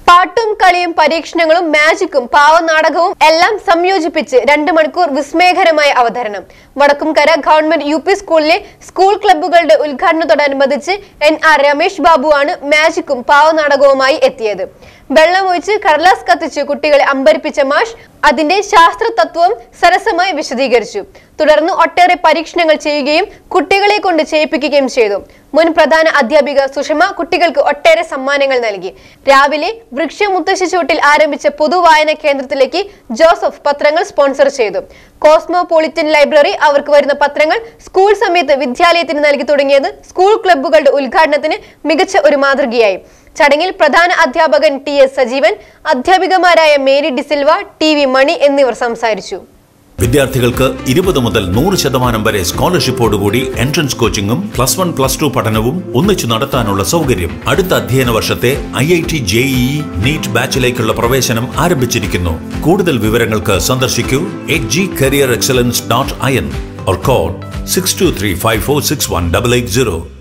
പാട്ടും കളിയും പരീക്ഷണങ്ങളും മാജിക്കും പാവനാടകവും എല്ലാം സംയോജിപ്പിച്ച് രണ്ട് മണിക്കൂർ വിസ്മയകരമായ അവതരണം വടക്കുംകര ഗവൺമെന്റ് യു പി സ്കൂളിലെ സ്കൂൾ ക്ലബ്ബുകളുടെ ഉദ്ഘാടനത്തോടനുബന്ധിച്ച് എൻ ആർ രമേശ് ബാബുവാണ് മാജിക്കും പാവനാടകവുമായി എത്തിയത് വെള്ളമൊഴിച്ച് കടലാസ് കത്തിച്ച് കുട്ടികളെ അമ്പരിപ്പിച്ച മാഷ് അതിന്റെ ശാസ്ത്രതത്വം സരസമായി വിശദീകരിച്ചു തുടർന്ന് ഒട്ടേറെ പരീക്ഷണങ്ങൾ ചെയ്യുകയും കുട്ടികളെ കൊണ്ട് ചെയ്യിപ്പിക്കുകയും ചെയ്തു മുൻ പ്രധാന അധ്യാപിക സുഷമ കുട്ടികൾക്ക് ഒട്ടേറെ സമ്മാനങ്ങൾ നൽകി രാവിലെ വൃക്ഷമുത്തശ്ശി ചൂട്ടിൽ ആരംഭിച്ച പൊതുവായന കേന്ദ്രത്തിലേക്ക് ജോസഫ് പത്രങ്ങൾ സ്പോൺസർ ചെയ്തു കോസ്മോപൊളിറ്റൻ ലൈബ്രറി അവർക്ക് വരുന്ന പത്രങ്ങൾ സ്കൂൾ സമയത്ത് വിദ്യാലയത്തിന് നൽകി തുടങ്ങിയത് സ്കൂൾ ക്ലബ്ബുകളുടെ ഉദ്ഘാടനത്തിന് മികച്ച ഒരു മാതൃകയായി ചടങ്ങിൽ പ്രധാന അധ്യാപകൻ ടി എസ് സജീവൻ അധ്യാപികമാരായ Mary D'Silva T V Mani എന്നിവർ സംസാരിച്ചു വിദ്യാർത്ഥികൾക്ക് ഇരുപത് മുതൽ നൂറ് ശതമാനം വരെ സ്കോളർഷിപ്പോടുകൂടി എൻട്രൻസ് കോച്ചിങ്ങും പ്ലസ് വൺ പ്ലസ് ടു പഠനവും ഒന്നിച്ചു നടത്താനുള്ള സൗകര്യം അടുത്ത അധ്യയന വർഷത്തെ I I T JEE NEET ബാച്ചിലേക്കുള്ള പ്രവേശനം ആരംഭിച്ചിരിക്കുന്നു കൂടുതൽ വിവരങ്ങൾക്ക് സന്ദർശിക്കൂ at G career excellence dot I N or call 6235461880